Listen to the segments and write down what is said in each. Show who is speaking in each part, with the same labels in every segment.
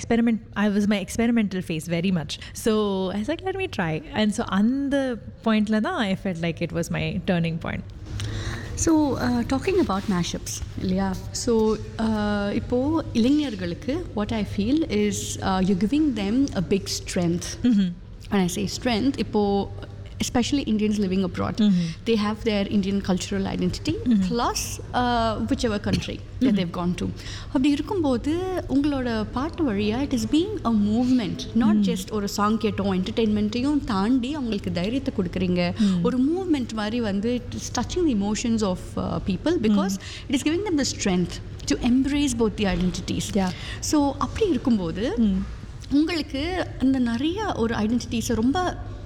Speaker 1: experiment I was my experimental phase very much so I was like let me try and so அந்த பாயிண்ட்ல தான் I felt like it was my turning point
Speaker 2: so talking about mashups இல்லையா so இப்போது இளைஞர்களுக்கு what I feel is you giving them a big strength and I say strength இப்போது especially Indians living abroad. They have their Indian cultural identity plus uh, whichever country that they've gone to. அப்படி இருக்கும்போது உங்களோட பாட்டு வழியாக it is being a movement not just ஒரு song கேட்டோம் என்டர்டெயின்மெண்ட்டையும் தாண்டி அவங்களுக்கு தைரியத்தை கொடுக்குறீங்க ஒரு மூவ்மெண்ட் மாதிரி வந்து it is touching the emotions of people because it is giving them the strength to embrace both the identities
Speaker 1: Yeah.
Speaker 2: So அப்படி இருக்கும்போது உங்களுக்கு அந்த நிறைய ஒரு ஐடென்டிட்டிஸை ரொம்ப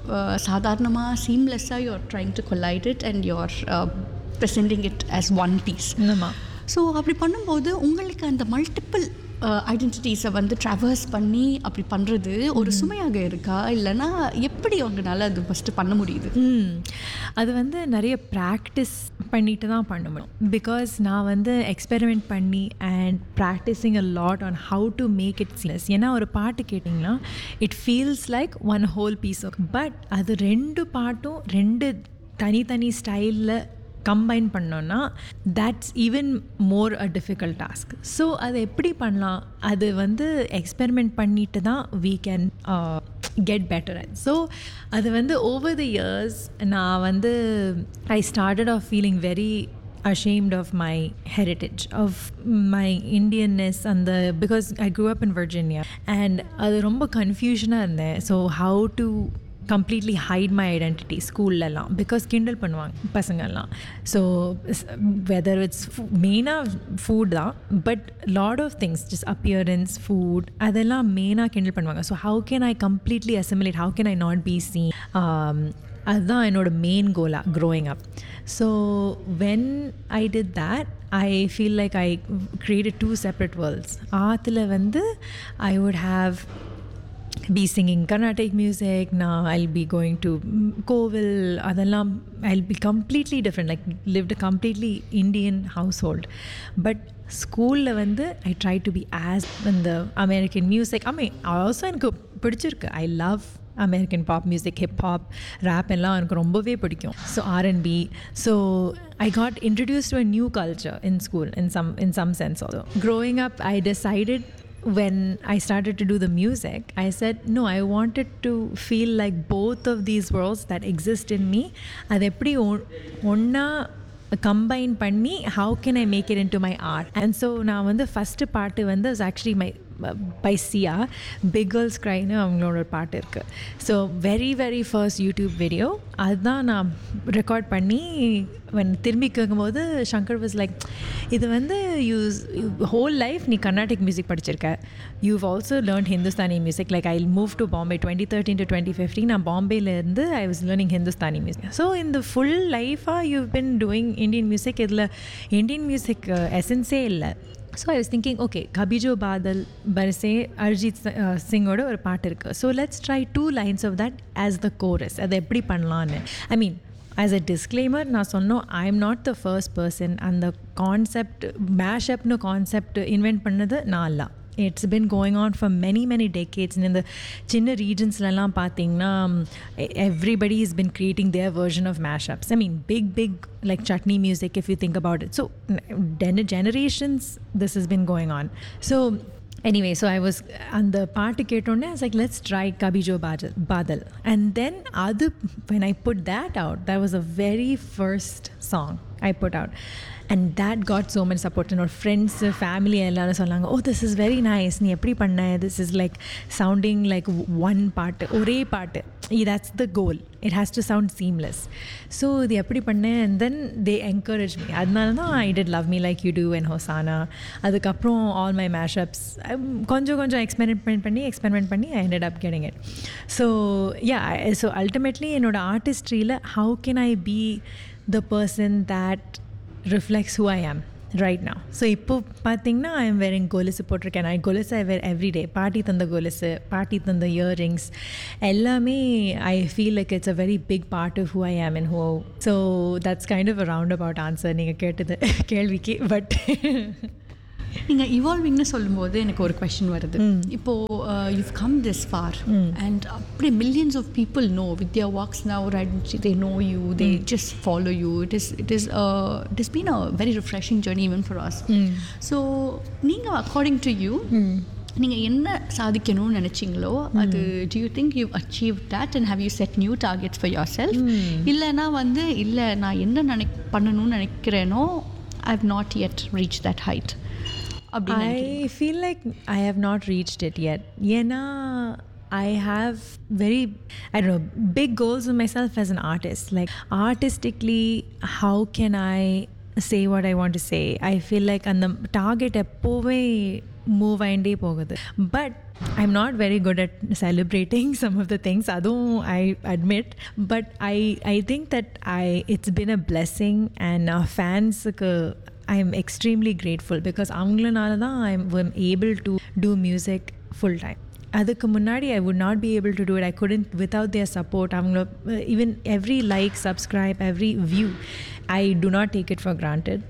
Speaker 2: சாதாரணமாக சீம்லெஸ்ஸாக you're trying to collide it and you're presenting it as one piece
Speaker 1: ஆமாம்
Speaker 2: ஸோ அப்படி பண்ணும்போது உங்களுக்கு அந்த மல்டிபிள் ஐடென்டிட்டிஸை வந்து ட்ராவர்ஸ் பண்ணி அப்படி பண்ணுறது ஒரு சுமையாக இருக்கா இல்லைன்னா எப்படி அவங்களால அது ஃபஸ்ட்டு பண்ண முடியுது
Speaker 1: ம் அது வந்து நிறைய ப்ராக்டிஸ் பண்ணிட்டு தான் பண்ண முடியும் பிகாஸ் நான் வந்து எக்ஸ்பெரிமெண்ட் பண்ணி and practising a lot on how to make it seamless ஏன்னா ஒரு பாட்டு கேட்டிங்கன்னா it feels like one whole piece of but அது ரெண்டு பாட்டும் ரெண்டு தனித்தனி ஸ்டைலில் கம்பைன் பண்ணோன்னா that's even more a difficult task so அதை எப்படி பண்ணலாம் அது வந்து எக்ஸ்பெரிமெண்ட் பண்ணிட்டு தான் we can get better at so அது வந்து ஓவர் த இயர்ஸ் நான் வந்து I started off feeling very ashamed of my heritage of my indianness and the because i grew up in virginia and அது ரொம்ப கன்ஃபியூஷனாக இருந்தேன் so how to completely hide my identity ஸ்கூல்லலாம் because கிண்டல் பண்ணுவாங்க பசங்கள்லாம் ஸோ வெதர் இட்ஸ் மெயினாக food தான் but lot of things just appearance food அதெல்லாம் மெயினாக கிண்டல் பண்ணுவாங்க so how can I completely assimilate how can I not be see அதுதான் என்னோட மெயின் கோலாக growing up so when I did that I feel like I created two separate worlds ஆற்றுல வந்து I would have be singing Carnatic music. Now I'll be going to mm, Kovil. Adallam, I'll be completely different. Like lived a completely Indian household. But ஸ்கூலில் வந்து I try to be as இந்த American music I mean also எனக்கு பிடிச்சிருக்கு I love American pop music hip hop rap எல்லாம் எனக்கு ரொம்பவே பிடிக்கும் so R n B so I got introduce to a new culture in school in some in some sense also growing up I decided when I started to do the music, I said, no, I wanted to feel like both of these worlds that exist in me. அது எப்படி ஒன்றா combine பண்ணி how can I make it into my art and so நான் வந்து first பாட்டு வந்து actually maybe Sia big girls க்ரைன்னு அவங்களோட ஒரு பாட்டு இருக்குது so very very first YouTube video அதுதான் நான் ரெக்கார்ட் பண்ணி when திரும்பி கேட்கும்போது சங்கர் வாஸ் லைக் இது வந்து யூஸ் ஹோல் லைஃப் நீ கர்நாடிக் மியூசிக் படிச்சிருக்க you've also learn Hindustani music like I move to Bombay twenty thirteen to twenty fifteen நான் பாம்பேலேருந்து I was learning Hindustani music so இந்த ஃபுல் லைஃபாக you been doing Indian music இதில் இந்தியன் மியூசிக் எசன்ஸே இல்லை so I was thinking okay Kabhi Jo Baadal Barse Arijit சிங்கோட ஒரு பாட்டு இருக்குது so let's try two lines of that as the chorus அதை எப்படி பண்ணலான்னு ஐ மீன் ஆஸ் அ டிஸ்க்ளைமர் நான் சொன்னோம் I am not the first person அந்த கான்செப்ட் மேஷப்னு கான்செப்ட் இன்வென்ட் பண்ணது நான் இல்லை it's been going on for many many decades இந்த சின்ன ரீஜன்ஸ்லலாம் பார்த்தீங்கன்னா everybody is been creating their version of mashups I mean big big like chutney music if you think about it so generations this is been going on so anyway so I was அந்த பாட்டு கேட்டோன்னே like let's try Kabhi Jo Badal Badal and then அது when I put that out that was a very first song I put out and that got so much support என்னோட friends family எல்லாரும் சொன்னாங்க oh this is very nice நீ எப்படி பண்ண this is like sounding like one பாட்டு ஒரே பாட்டு that's the goal it has to sound seamless so இது எப்படி பண்ணேன் and then they encourage me அதனால தான் I did love me like you too and Hosanna அதுக்கப்புறம் ஆல் மை மேஷப்ஸ் கொஞ்சம் கொஞ்சம் எக்ஸ்பெரிமெண்ட் பண்ணி எக்ஸ்பெரிமெண்ட் பண்ணி I ended up getting it so yeah so ultimately என்னோட ஆர்டிஸ்ட்ரியில் how can I be the person that reflects who I am right now. So இப்போ பார்த்தீங்கன்னா I am wearing கொலுசு போட்டிருக்கேன் நான் கொலுசு ஐ வேர் எவ்ரிடே பாட்டி தந்த கொலுசு பாட்டி தந்த இயரிங்ஸ் எல்லாமே I feel like it's a very big part of who I am in who so that's kind of a round about answer நீங்கள் கேட்டது கேள்விக்கு பட்
Speaker 2: நீங்கள் இவால்விங்னு சொல்லும்போது எனக்கு ஒரு கொஷின் வருது இப்போது you've come this far and அப்படியே millions of people know Vidya Vox now right they know you they just follow you it is it is it is been a very refreshing journey even for us so நீங்கள் according to you நீங்கள் என்ன சாதிக்கணும்னு நினச்சிங்களோ அது do you think you've achieved that and have you set new targets for yourself இல்லைன்னா வந்து இல்லை நான் என்ன நினை பண்ணணும்னு நினைக்கிறேனோ I have not yet reached that height அப்படின்னு நினைக்கிறீங்க.
Speaker 1: I feel like I have not reached it yet. Yena, I have very, I don't know, big goals of myself as an artist. Like artistically, how can I say what I want to say? I feel like on the target எப்போவே move ஆகிண்டே போகுது but I'm not very good at celebrating some of the things அதுவும் I admit but I I think that I it's been a blessing and ஃபேன்ஸுக்கு I am extremely grateful because அவங்களனால தான் I am able to do music full time அதுக்கு முன்னாடி I would not be able to do it I couldn't without their support அவங்கள even every like subscribe every view I do not take it for granted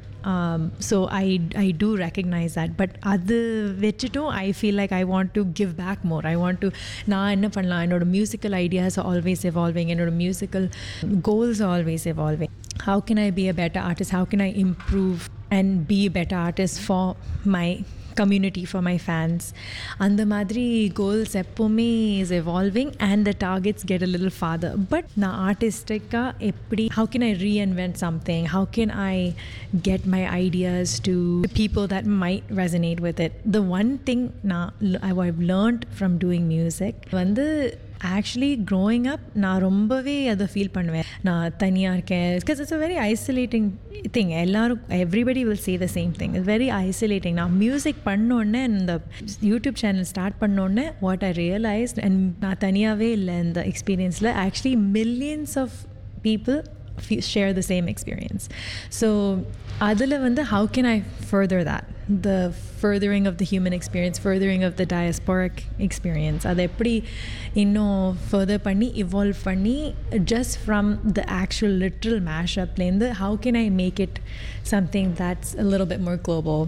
Speaker 1: so I I do recognise that but அது வச்சுட்டும் I feel like I want to give back more I want to நான் என்ன பண்ணலாம் என்னோட musical ideas always evolving என்னோட musical goals always evolving how can I be a better artist? How can I improve and be a better artist for my community, for my fans? அந்த மாதிரி goals எப்போவுமே is evolving and the targets get a little farther but நான் ஆர்டிஸ்டிக்காக எப்படி how can I reinvent something how can I get my ideas to people that might resonate with it the one thing நான் I have learnt from doing music வந்து actually growing up நான் ரொம்பவே அதை feel பண்ணுவேன் நான் தனியாக இருக்கேன் because it's a very isolating thing எல்லாரும் everybody will say the same thing it's very isolating நான் மியூசிக் பண்ணோடனே இந்த யூடியூப் சேனல் ஸ்டார்ட் பண்ணோடனே வாட் ஐ ரியலைஸ் அண்ட் நான் தனியாகவே இல்லை இந்த எக்ஸ்பீரியன்ஸில் actually millions of people share the same experience. So, அதில் வந்து how can I further that? The furthering of the human experience, furthering of the diasporic experience. அதை எப்படி இன்னும் further பண்ணி evolve பண்ணி just from the actual literal mashup-லேருந்து how can I make it something that's a little bit more global?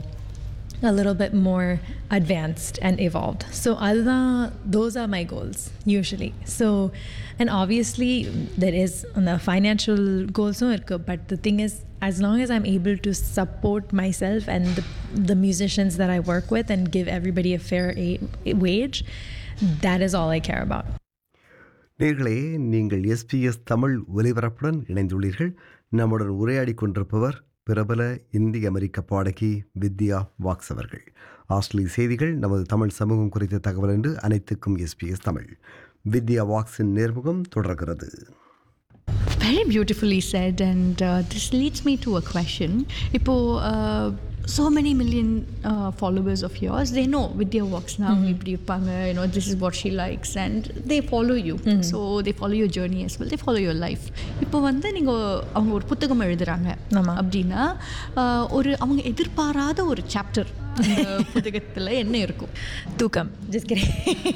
Speaker 1: a little bit more advanced and evolved. So அதுதான் those are my goals usually. So and obviously there is the financial goals இருக்கு but the thing is as long as I'm able to support myself and the, the musicians that I work with and give everybody a fair a- wage, that is all I care about.
Speaker 3: நேர்களே நீங்கள் SBS Tamil ஒலிபரப்புடன் இணைந்துள்ளீர்கள் நம்முடன் உரையாடி கொண்டிருப்பவர் பிரபல இந்திய அமெரிக்க பாடகி வித்யா walks அவர்கள் ஆஸ்திரேலிய செய்திகள் நமது தமிழ் சமூகம் குறித்த தகவல் என்று அனைத்துக்கும் எஸ்பிஎஸ் தமிழ் வித்யா வாக்ஸின் நேர்முகம் தொடர்கிறது
Speaker 2: Very beautifully said, and uh, this leads me to a question. Ipo, uh, so many million uh, followers of yours, they know Vidya works now, இப்படி இருப்பாங்க, you know, this is what she likes, and they follow you. So they follow your journey as well, they follow your life. இப்போ வந்து நீங்கள் அவங்க ஒரு புத்தகம் எழுதுறாங்க
Speaker 1: ஆமா.
Speaker 2: அப்படின்னா uh, ஒரு அவங்க எதிர்பாராத ஒரு சாப்டர் அந்த புத்தகத்தில் என்ன இருக்கும்
Speaker 1: தூக்கம் just kidding.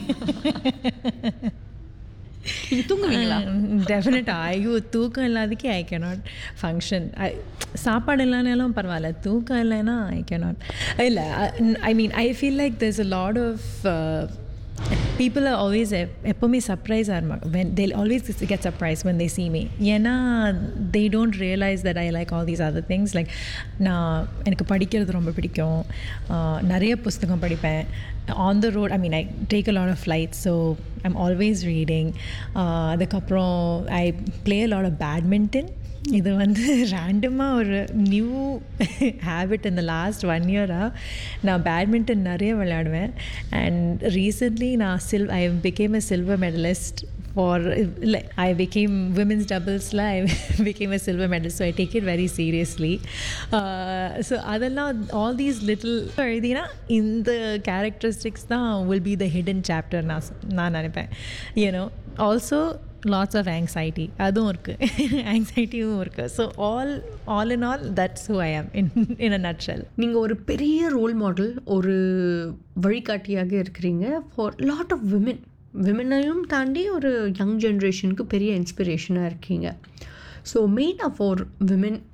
Speaker 2: நீங்கள் தூங்குவீங்களா
Speaker 1: டெஃபினட்டாக ஐயோ தூக்கம் இல்லாதக்கே ஐ கேனாட் ஃபங்க்ஷன் சாப்பாடு இல்லைனாலும் பரவாயில்ல தூக்கம் இல்லைன்னா ஐ கேனாட் இல்லை I mean I feel like there's a lot of uh, people are always எப்போவுமே சர்ப்ரைஸாக இருப்பாங்க when they'll always get surprised when they see me ஏன்னா they don't realize that I like all these other things like நான் எனக்கு படிக்கிறது ரொம்ப பிடிக்கும் uh, நிறைய புஸ்தகம் படிப்பேன் on the road I mean I take a lot of flight so I'm always reading அதுக்கப்புறம் I play a lot of badminton இது வந்து ரேண்டமாக ஒரு நியூ ஹேபிட் இந்த லாஸ்ட் ஒன் இயராக நான் பேட்மிண்டன் நிறைய விளையாடுவேன் அண்ட் ரீசெண்ட்லி நான் சில் I became a silver medallist for like I became women's doubles la I became a silver medalist so I take it very seriously uh, so அதெல்லாம் all these little எழுதினா இந்த characteristics தான் will be the hidden chapter நான் சொ- நான் நினைப்பேன் you know also lots of anxiety அதுவும் இருக்குது ஆங்ஸைட்டியும் இருக்குது so all all in all that's who I am in in a nutshell
Speaker 2: நீங்கள் ஒரு பெரிய ரோல் மாடல் ஒரு வழிகாட்டியாக இருக்கிறீங்க ஃபார் லாட் ஆஃப் விமென் விமெனையும் தாண்டி ஒரு யங் ஜென்ரேஷனுக்கு பெரிய இன்ஸ்பிரேஷனாக இருக்கீங்க ஸோ மெயினாக ஃபார் விமென்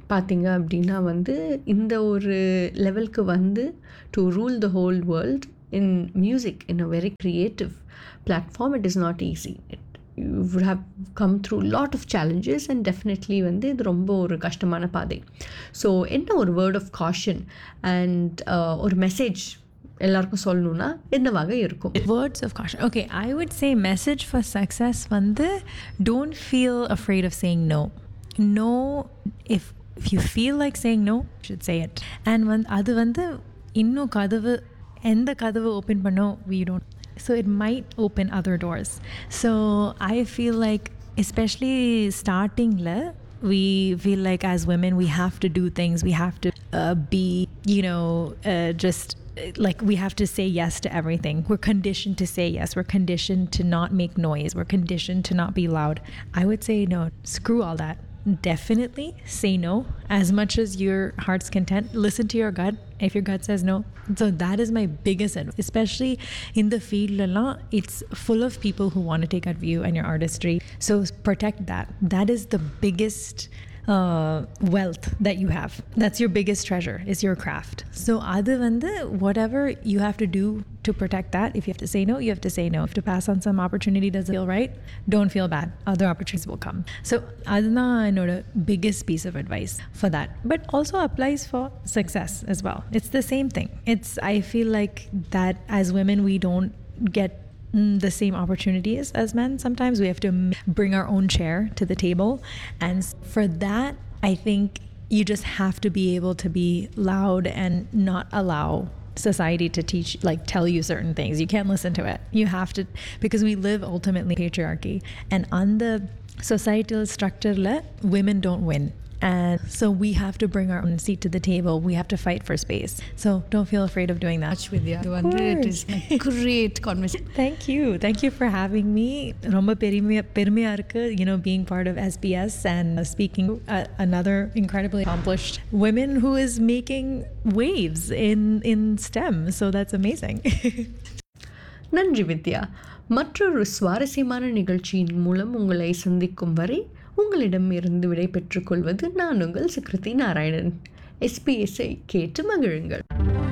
Speaker 2: பார்த்தீங்க அப்படின்னா வந்து இந்த ஒரு லெவலுக்கு வந்து to rule the whole world in music in a very creative platform it is not easy it you would have come through lot of challenges and definitely வந்து இது ரொம்ப ஒரு கஷ்டமான பாதை ஸோ என்ன ஒரு வேர்ட் ஆஃப் காஷன் அண்ட் ஒரு message எல்லாருக்கும் சொல்லணும்னா என்னவாக இருக்கும்
Speaker 1: Words of caution. Okay, I would say message for success வந்து don't feel afraid of saying no. No, if if you feel like saying no, you should say it. And வந்து அது வந்து இன்னும் கதவு எந்த கதவு ஓப்பன் பண்ணோ we don't. So it might open other doors. So I feel like especially startingல we feel like as women we have to do things we have to uh, be you know uh, just uh, like we have to say yes to everything we're conditioned to say yes we're conditioned to not make noise we're conditioned to not be loud i would say no screw all that definitely say no as much as your heart's content listen to your gut if your gut says no so that is my biggest advice especially in the field lala, it's full of people who want to take out you and your artistry so protect that that is the biggest uh, wealth that you have that's your biggest treasure is your craft so other than the whatever you have to do to protect that if you have to say no you have to say no if to pass on some opportunity doesn't feel right don't feel bad other opportunities will come so adana i know the biggest piece of advice for that but also applies for success as well it's the same thing it's i feel like that as women we don't get mm, the same opportunities as men. Sometimes we have to m- bring our own chair to the table. And s- for that, I think you just have to be able to be loud and not allow society to teach like tell you certain things you can't listen to it you have to because we live ultimately patriarchy and on the societal structure women don't win and so we have to bring our own seat to the table we have to fight for space so don't feel afraid of doing that
Speaker 2: Vidya இது வந்து it is great conversation
Speaker 1: Thank you. Thank you for having me. ரொம்ப பெருமையா பெருமையா இருக்கு, you know, being part of SBS and uh, speaking uh, another incredibly accomplished women who is making waves in in STEM. So that's amazing.
Speaker 2: நன்றி வித்யா மற்றொரு சுவாரஸ்யமான நிகழ்ச்சியின் மூலம் உங்களை சந்திக்கும் வரை உங்களிடம் இருந்து விடை பெற்றுக்கொள்வது நான் உங்கள் சுக்ருதி நாராயணன் எஸ்பிஎஸ்ஐ கேட்டு மகிழுங்கள்